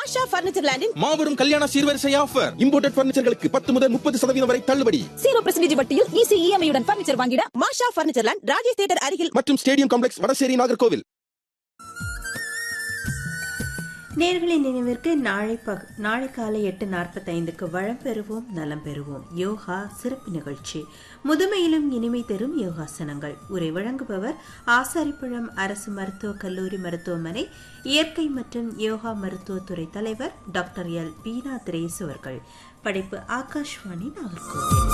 மாஷா furniture லேண்டின் மாபெரும் கல்யாண சீர்வரிசை ஆஃபர் இம்போர்ட்டட் பர்னிச்சர்களுக்கு பத்து முதல் முப்பது சதவீதம் வரை தள்ளுபடி ஜீரோ பர்சன்டேஜ் வட்டியில் ஈஸி இஎம்ஐயுடன் பர்னிச்சர் வாங்கிட Masha furniture land Rajesh theatre அருகில் மற்றும் ஸ்டேடியம் காம்ப்ளெக்ஸ் வடசேரி நாகர்கோவில் நேர்களின் நினைவிற்கு நாளை பக நாளை காலை எட்டு நாற்பத்தைந்துக்கு வளம் பெறுவோம் நலம் பெறுவோம் யோகா சிறப்பு நிகழ்ச்சி முதுமையிலும் இனிமை தரும் யோகாசனங்கள் உரை வழங்குபவர் ஆசாரிப்பழம் அரசு மருத்துவக் கல்லூரி மருத்துவமனை இயற்கை மற்றும் யோகா மருத்துவத்துறை தலைவர் டாக்டர் எல் பீனா திரேஸ் அவர்கள் படைப்பு ஆகாஷ்வாணி நாகர்கோவில்